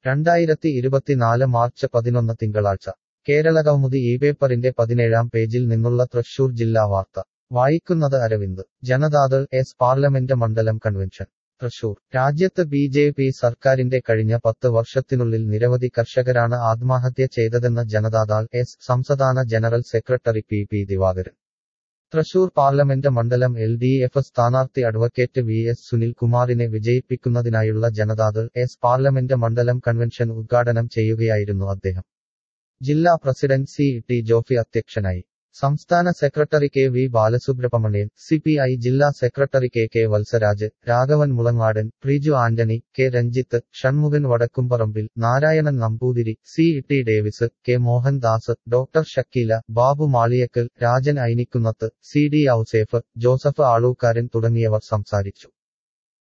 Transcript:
രണ്ടായിരത്തി ഇരുപത്തിനാല് മാർച്ച് പതിനൊന്ന് തിങ്കളാഴ്ച കേരളകൗമുദി ഈ പേപ്പറിന്റെ പതിനേഴാം പേജിൽ നിന്നുള്ള തൃശൂർ ജില്ലാ വാർത്ത വായിക്കുന്നത് അരവിന്ദ് ജനതാദൾ എസ് പാർലമെന്റ് മണ്ഡലം കൺവെൻഷൻ തൃശൂർ രാജ്യത്ത് ബി ജെ പി സർക്കാരിന്റെ കഴിഞ്ഞ പത്ത് വർഷത്തിനുള്ളിൽ നിരവധി കർഷകരാണ് ആത്മഹത്യ ചെയ്തതെന്ന് ജനതാദൾ എസ് സംസ്ഥാന general secretary P P Divakaran Thrissur parliament മണ്ഡലം എൽ ഡി എഫ് സ്ഥാനാർത്ഥി അഡ്വക്കേറ്റ് വി എസ് സുനിൽകുമാറിനെ വിജയിപ്പിക്കുന്നതിനായുള്ള ജനതാദൾ എസ് പാർലമെന്റ് മണ്ഡലം കൺവെൻഷൻ ഉദ്ഘാടനം ചെയ്യുകയായിരുന്നു അദ്ദേഹം ജില്ലാ പ്രസിഡന്റ് സി ടി ജോഫി അധ്യക്ഷനായി സംസ്ഥാന secretary K V Balasubramanian C P I ജില്ലാ secretary K K Valsaraj Raghavan Mulangadan Priju Antony K Ranjith Shanmukhan Vadakkumparambil Narayanan Namboothiri C T Davis K Mohandas doctor Shakeela Babu Maliyakkal Rajan Ainikkunnath C D Ouseph Joseph Alookkaran തുടങ്ങിയവർ സംസാരിച്ചു